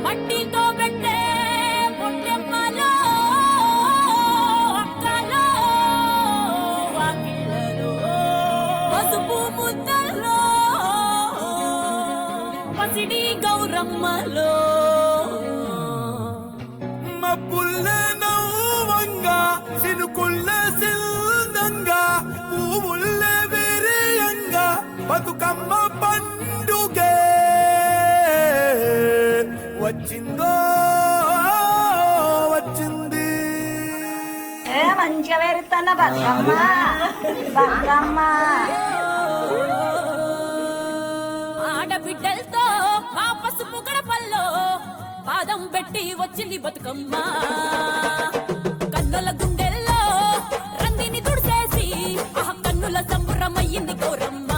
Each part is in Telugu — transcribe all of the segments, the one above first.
మట్టితో పెట్టే పొట్టెమ్మలో అక్కలో వాకిళ్ళలో పసుపు ముద్దలో పసిడి గౌరమ్మలో మబ్బుల్లే నవ్వంగా సినుకుల్లే సిల్దంగా పువ్వుల్లే విరియంగా బతుకమ్మ పండుగే వచ్చిందో వచ్చింది ఏ మంచిగా వేరుతున్న బతుకమ్మ బతుకమ్మ ఆడబిడ్డలతో మా పసుపు గడపల్లో పాదం పెట్టి వచ్చింది బతుకమ్మ కన్నుల గుండెల్లో రందిని తుడిసేసి ఆ కన్నుల సంబరమయ్యింది గౌరమ్మ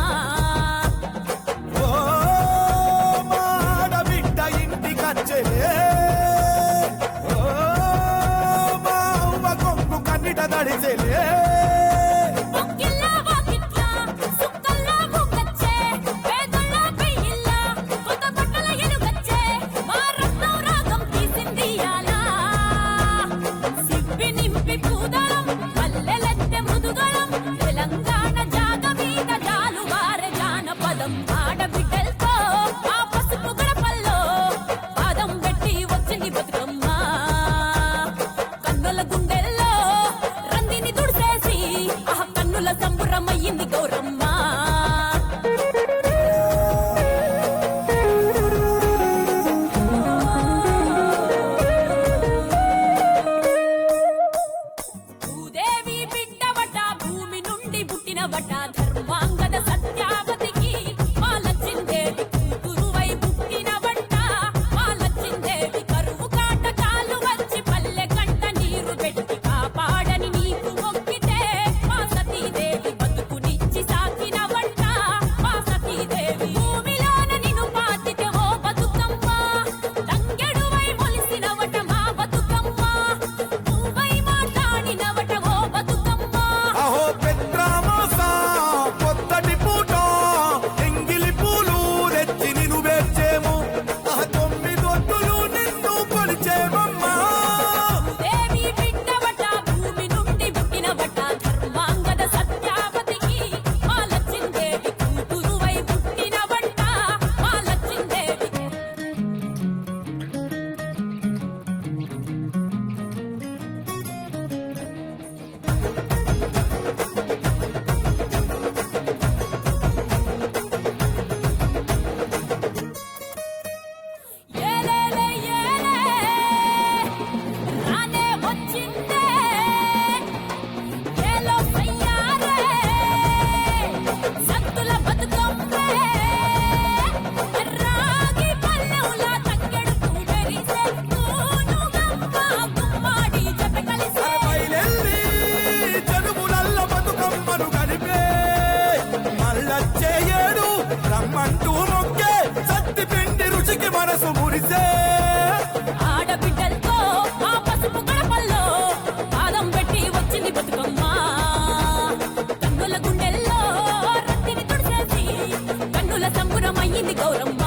ఓ మాడబిడ్డ ఇంటికచ్చెలే ఓ మా అవ్వ కొంగు కన్నిట దడిచెలే పొక్కిళ్ళ వాకిట్ల, సుక్కల్ల ముగ్గచ్చే, పేదల్ల పెయ్యిళ్ళ, కొత్త బట్టల ఎలుగచ్చే, మా రత్నం రాగం తీసింది అలా. సిప్పి నింపి పూదళం, పల్లెలెత్తె మృదుగళం, తెలంగాణ జాగ మీద జాలువారె జానపదం. ఆడబిడ్డలతో ఆ పసుపు గడపల్లో పాదం పెట్టి వచ్చింది బతుకమ్మ కన్నుల గుండెల్లో రందిని తుడిసేసి ఆ కన్నుల సంబురమయ్యింది గౌరమ్మ భూదేవి బిడ్డవట భూమి నుండి పుట్టినవట ధర్మాంగద సత్యావతికి పాలచ్చిందేవి కూతురువై పుట్టినవట పాలచ్చిందేవి కరువు కాటకాలు వచ్చి పల్లె కంట నీరు పెట్టి కాపాడని నీకు మొక్కితే మా సతీదేవి బతుకునిచ్చి సాకినవట మా సతీదేవి భూమిలోన నిన్ను పాతితే ఓ బతుకమ్మ తంగెడువై మొలిసినవట మా బతుకమ్మ నువ్వై మాట్లాడినవట ఓ బతుకమ్మ అహో పెద్రామాస పొత్తటి పూట ఎంగిలి పూలు తెచ్చి నిన్ను వేర్చేము ఆ తొమ్మిదొట్టులు నిన్ను కొలిచేమమ్మా దేవి బిడ్డవట భూమి నుండి పుట్టినవట ధర్మాంగద సత్యావతికి పాలచ్చిందేవి కూతురువై పుట్టినవట పాలచ్చిందేవి ఏలేలే ఏలే రానే వచ్చిందే ఏలో సయ్యారే సత్తుల బతుకమ్మే రాగి పల్లెవుల తంగెడు పూడరిసే తూనుగమ్మ గుమ్మాడి జత కలిసే బయలెల్లి జనుములల్ల బతుకమ్మను గడిపే మళ్ళచ్చే ఏడు రమ్మంటూ మొక్కే సత్తి పిండి రుచికి మనసు మురిసే ఆడబిడ్డలతో ఆ పసుపు గడపల్లో పాదం పెట్టి వచ్చింది బతుకమ్మ కన్నుల గుండెల్లో రత్తిని తుడిచేసి కన్నుల సంబురమయ్యింది గౌరమ్మ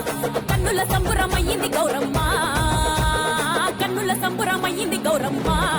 కన్నుల సంబురమయ్యింది గౌరమ్మ కన్నుల సంబురమయ్యింది గౌరమ్మ